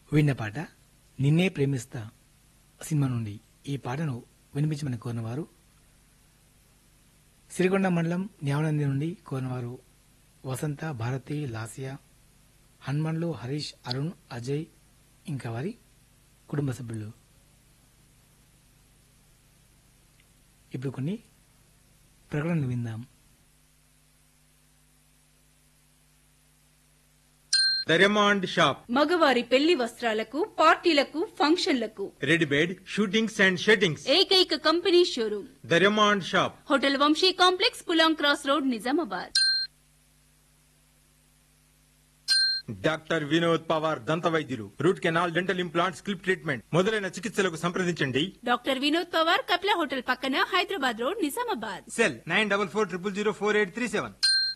విన్న పాట నిన్నే ప్రేమిస్తా సినిమా నుండి ఈ పాటను వినిపించమని కోరినవారు సిరికొండ మండలం న్యావనంది నుండి కోరినవారు వసంత భారతి లాసియా హనుమన్లు హరీష్ అరుణ్ అజయ్ ఇంకా వారి కుటుంబ సభ్యులు ఇప్పుడు కొన్ని ప్రకటనలు విందాం ద రెమాండ్ షాప్ మగవారి పెళ్లి వస్త్రాలకు పార్టీలకు ఫంక్షన్లకు రెడ్ బెడ్ షూటింగ్స్ అండ్ షెట్టింగ్స్ ఏకైక company showroom the Raymond shop hotel Vamshi complex Pulang cross road Nizamabad doctor Vinod Pawar దంత వైద్యులు రూట్ కెనాల్ డెంటల్ ఇంప్లాంట్ స్కిల్ప్ ట్రీట్మెంట్ మొదలైన చికిత్సలకు సంప్రదించండి డాక్టర్ వినోద్ పవార్ కపిల హోటల్ పక్కన Hyderabad road Nizamabad cell nine double four triple zero four eight three seven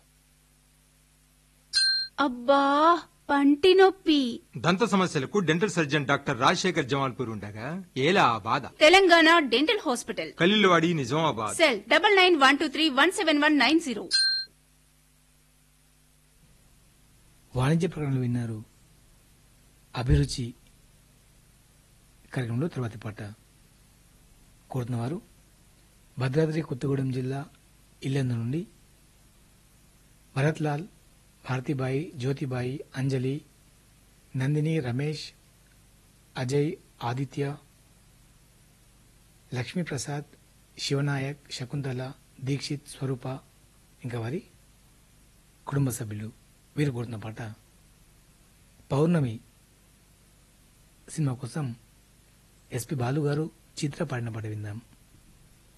అబ్బా పంటి నొప్పి దంత సమస్యలకు dental surgeon doctor Rajasekhar Jamalpur ఉండగా ఏలా ఆ బాధ Telangana dental hospital Kallulawadi Nizamabad cell double nine one two three one seven one nine zero వాణిజ్య ప్రకటనలు విన్నారు అభిరుచి కార్యక్రమంలో తర్వాతి పాట కోరుతున్నవారు భద్రాద్రి కొత్తగూడెం జిల్లా ఇల్లెందు నుండి భరత్ లాల్ భారతీబాయి జ్యోతిబాయి అంజలి నందిని రమేష్ అజయ్ ఆదిత్య లక్ష్మీప్రసాద్ శివనాయక్ శకుంతల దీక్షిత్ స్వరూప ఇంకా వారి కుటుంబ సభ్యులు వీరు కోరుతున్న పాట పౌర్ణమి సినిమా కోసం ఎస్పి బాలు గారు చిత్ర పాడిన పాట విందాం